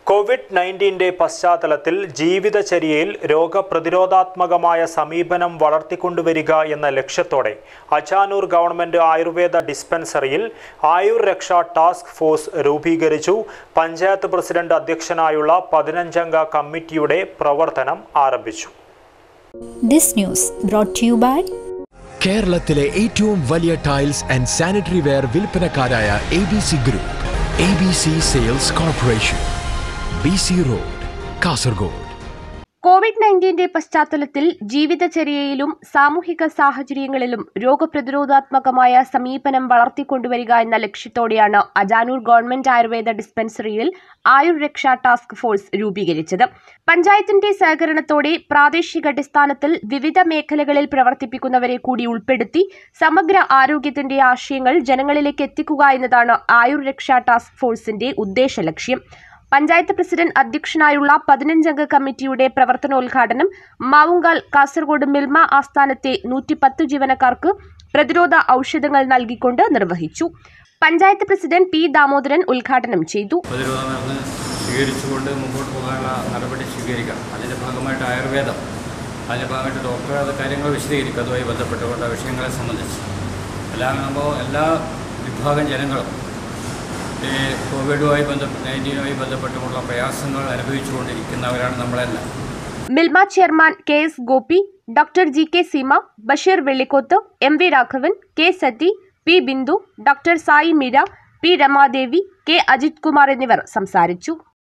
Covid നയൻറ്റീൻ്റെ പശ്ചാത്തലത്തിൽ ജീവിതചര്യയിൽ രോഗപ്രതിരോധാത്മകമായ സമീപനം വളർത്തിക്കൊണ്ടുവരിക എന്ന ലക്ഷ്യത്തോടെ അച്ചാനൂർ ഗവൺമെന്റ് ആയുർവേദ ഡിസ്പെൻസറിയിൽ ആയുർ രക്ഷാ ടാസ്ക് ഫോഴ്സ് രൂപീകരിച്ചു പഞ്ചായത്ത് പ്രസിഡന്റ് അധ്യക്ഷനായുള്ള പതിനഞ്ചംഗ കമ്മിറ്റിയുടെ പ്രവർത്തനം ആരംഭിച്ചു This news brought to you by കേരളത്തിലെ ഏറ്റവും വലിയ ടൈൽസ് ആൻഡ് സാനിറ്ററി വെയർ വിൽപ്പനക്കാരായ A B C group A B C sales corporation B C road Kasaragod covid നയൻറ്റീന്റെ പശ്ചാത്തലത്തിൽ ജീവിതചര്യയിലും സാമൂഹിക സാഹചര്യങ്ങളിലും രോഗപ്രതിരോധാത്മകമായ സമീപനം വളർത്തിക്കൊണ്ടുവരിക എന്ന ലക്ഷ്യത്തോടെയാണ് അജാനൂർ ഗവൺമെന്റ് ആയുർവേദ ഡിസ്പെൻസറിയിൽ ആയുർ രക്ഷാ ടാസ്ക് ഫോഴ്സ് രൂപീകരിച്ചത് പഞ്ചായത്തിന്റെ സഹകരണത്തോടെ പ്രാദേശികാടിസ്ഥാനത്തിൽ വിവിധ മേഖലകളിൽ പ്രവർത്തിപ്പിക്കുന്നവരെ കൂടി ഉൾപ്പെടുത്തി സമഗ്ര ആരോഗ്യത്തിന്റെ ആശയങ്ങൾ ജനങ്ങളിലേക്ക് എത്തിക്കുക എന്നതാണ് ആയുർ രക്ഷാ ടാസ്ക് ഫോഴ്സിന്റെ ഉദ്ദേശ ലക്ഷ്യം പഞ്ചായത്ത് പ്രസിഡന്റ് അധ്യക്ഷനായുള്ള പതിനഞ്ചംഗ കമ്മിറ്റിയുടെ പ്രവർത്തനോദ്ഘാടനം മാവുങ്കാൽ കാസർഗോഡ് മിൽമ ആസ്ഥാനത്തെ നൂറ്റിപ്പത്ത് ജീവനക്കാർക്ക് പ്രതിരോധ ഔഷധങ്ങൾ നൽകിക്കൊണ്ട് നിർവഹിച്ചു പഞ്ചായത്ത് പ്രസിഡന്റ് പി ദാമോദരൻ ഉദ്ഘാടനം ചെയ്തു പ്രതിരോധ മരുന്ന് സ്വീകരിച്ചുകൊണ്ട് മുമ്പോട്ട് പോകാനുള്ള നടപടി സ്വീകരിക്കണം അതിൻ്റെ ഭാഗമായിട്ട് ആയുർവേദം അതിൻ്റെ ഭാഗമായിട്ട് ഡോക്ടർ അത് കാര്യങ്ങൾ വിശദീകരിക്കും അതുമായി ബന്ധപ്പെട്ടുകൊണ്ട് ആ വിഷയങ്ങളെ സംബന്ധിച്ച് എല്ലാം ആകുമ്പോൾ എല്ലാ വിഭാഗം ജനങ്ങളും ഈ കോവിഡുമായി ബന്ധപ്പെട്ട് നയൻറ്റീനുമായി ബന്ധപ്പെട്ടുമുള്ള പ്രയാസങ്ങൾ അനുഭവിച്ചുകൊണ്ടിരിക്കുന്നവരാണ് നമ്മളെല്ലാം Milma chairman K S Gopi doctor G K Seema Basheer Vellikkoth M V Raghavan K Sathi P Bindu doctor Sai Meera P Ramadevi K Ajith Kumar എന്നിവർ സംസാരിച്ചു